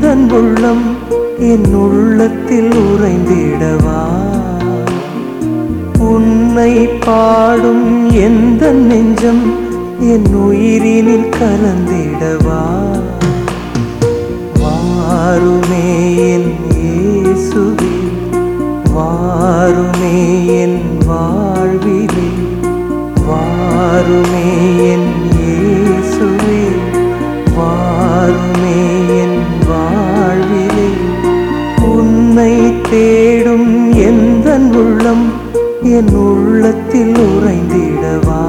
எந்தன் உள்ளம் என் உள்ளத்தில் உறைந்திடவா உன்னை பாடும் எந்த நெஞ்சம் என் உயிரினில் கலந்திடவா வாருமே என் இயேசுவே வாருமே என் வாழ்விலே வாருமே என் இயேசுவே வாருமே என் வாழ்விலே உன்னை தேடும் எந்த உள்ளம் என் உள்ளத்தில் உறைந்திடவா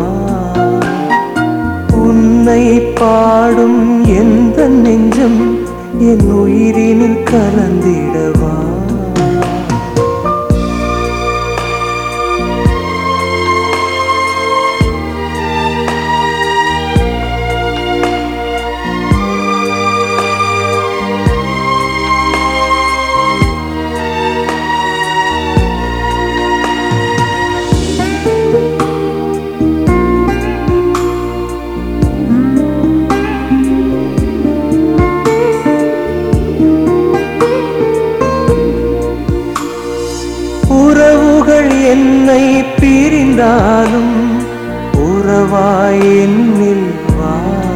உன்னை பாடும் எந்த நெஞ்சம் என் உயிரினில் கலந்திடவா உறவுகள் என்னை பிரிந்தாலும் உறவாய் என்னில் வா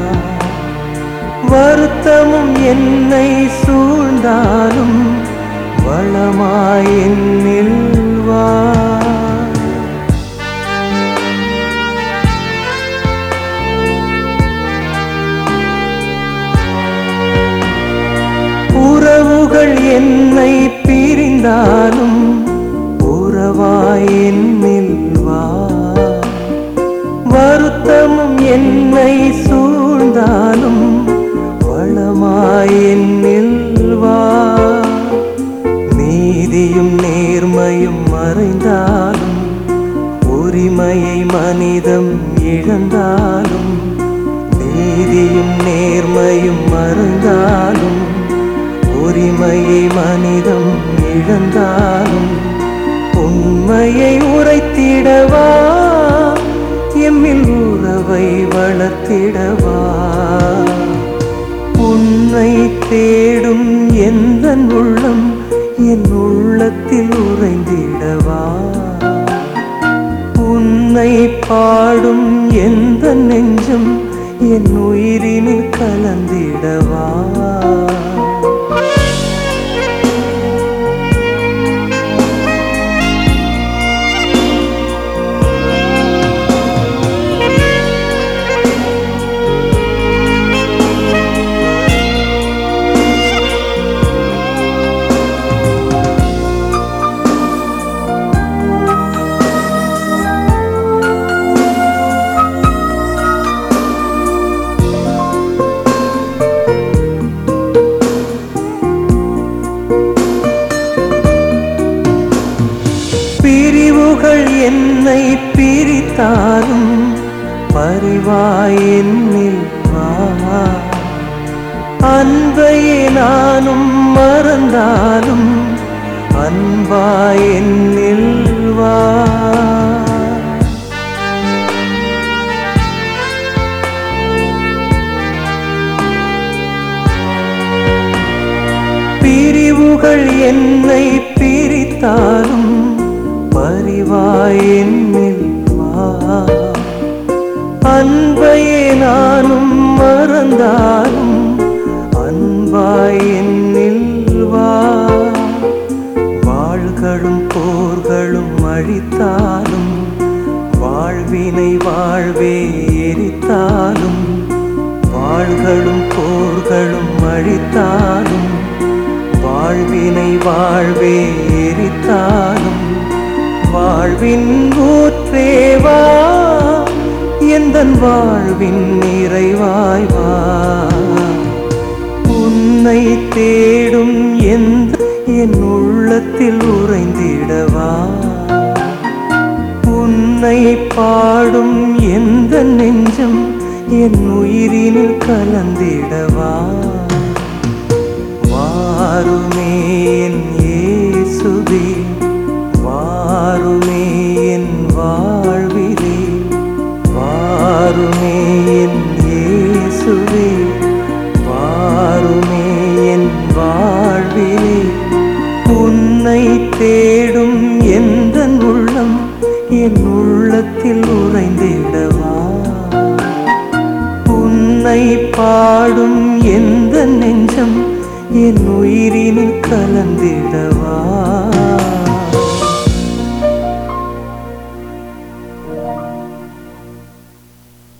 வருத்தமும் என்னை சூழ்ந்தாலும் வளமாய் என்னில் வா உறவுகள் என்னை பிரிந்தாலும் உறவாய் என்னில் வா வருத்தமும் என்னை சூழ்ந்தாலும் வளமாய் என்னில் வா நீதியும் நேர்மையும் மறைந்தாலும் உரிமையை மனிதம் இழந்தாலும் நீதியும் நேர்மையும் மறைந்தாலும் உரிமையை மனிதம் இழந்தாலும் உண்மையை உரைத்திடவா எம்மில் உறவை வளர்த்திடவா உன்னை தேடும் எந்த உள்ளம் என் உள்ளத்தில் உறைந்திடவா உன்னை பாடும் எந்த நெஞ்சம் என் உயிரினில் கலந்திடவா பிரிவுகள் என்னை பிரித்தாலும் பரிவாய் என்னில் வா அன்பையே நானும் மறந்தாலும் அன்பாய் என்னில் வா பிரிவுகள் என்னை பிரித்தாலும் பரிவாய் என்னில் வா அன்பையே நானும் மறந்தாலும் அன்பாய் என்னில் வா வாழ்களும் போர்களும் அழித்தாலும் வாழ்வினை வாழ்வே எரித்தாலும் வாழ்களும் போர்களும் அழித்தாலும் வாழ்வினை வாழ்வே எரித்தாலும் வாழ்வின் ஊற்றேவா எந்தன் வாழ்வின் நிறைவாய் வா உன்னை தேடும் எந்த என் உள்ளத்தில் உறைந்திடவா உன்னை பாடும் எந்த நெஞ்சம் என் உயிரினில் கலந்திடவா வாருமே என் இயேசுவே வாருமே என் வாழ்விலே வாருமே என் இயேசுவே வாருமே என் வா என் உள்ளத்தில் உறைந்திடவா உன்னை பாடும் எந்த நெஞ்சம் என் உயிரினில் கலந்திடவா